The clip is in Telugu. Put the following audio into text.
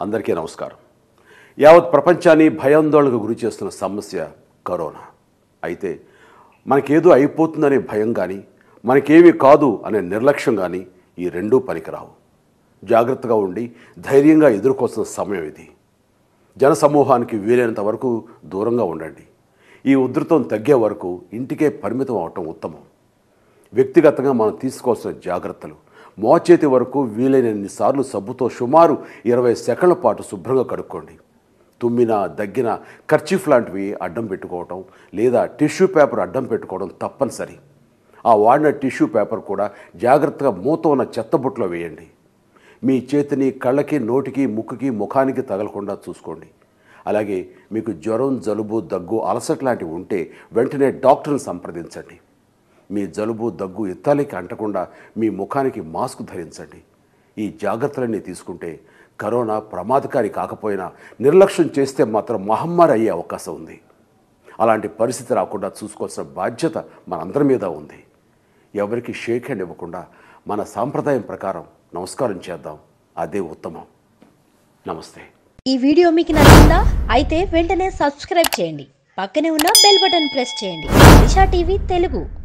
అందరికీ నమస్కారం యావత్ ప్రపంచాన్ని భయాందోళనకు గురి చేస్తున్న సమస్య కరోనా అయితే మనకేదో అయిపోతుందనే భయం కానీ మనకేమీ కాదు అనే నిర్లక్ష్యం కానీ ఈ రెండూ పనికిరావు జాగ్రత్తగా ఉండి ధైర్యంగా ఎదుర్కోవాల్సిన సమయం ఇది జనసమూహానికి వీలైనంత వరకు దూరంగా ఉండండి ఈ ఉధృతం తగ్గే వరకు ఇంటికే పరిమితం అవటం ఉత్తమం వ్యక్తిగతంగా మనం తీసుకోవాల్సిన జాగ్రత్తలు మోచేతి వరకు వీలైనన్నిసార్లు సబ్బుతో సుమారు ఇరవై సెకండ్ల పాటు శుభ్రంగా కడుక్కోండి తుమ్మిన దగ్గిన కర్చీఫ్ లాంటివి అడ్డం పెట్టుకోవటం లేదా టిష్యూ పేపర్ అడ్డం పెట్టుకోవడం తప్పనిసరి ఆ వాడిన టిష్యూ పేపర్ కూడా జాగ్రత్తగా మూత ఉన్న చెత్తబుట్టలో వేయండి మీ చేతిని కళ్ళకి నోటికి ముక్కుకి ముఖానికి తగలకుండా చూసుకోండి అలాగే మీకు జ్వరం జలుబు దగ్గు అలసట లాంటివి ఉంటే వెంటనే డాక్టర్ని సంప్రదించండి మీ జలుబు దగ్గు ఇత్తాలికి అంటకుండా మీ ముఖానికి మాస్క్ ధరించండి ఈ జాగ్రత్తలన్నీ తీసుకుంటే కరోనా ప్రమాదకారి కాకపోయినా నిర్లక్ష్యం చేస్తే మాత్రం మహమ్మారి అయ్యే అవకాశం ఉంది అలాంటి పరిస్థితి రాకుండా చూసుకోవాల్సిన బాధ్యత మనందరి మీద ఉంది ఎవరికి షేక్ హ్యాండ్ ఇవ్వకుండా మన సాంప్రదాయం ప్రకారం నమస్కారం చేద్దాం అదే ఉత్తమం నమస్తే ఈ వీడియో మీకు నచ్చిందా అయితే వెంటనే సబ్స్క్రైబ్ చేయండి పక్కనే ఉన్న బెల్ బటన్ ప్రెస్ చేయండి దిశా టీవీ తెలుగు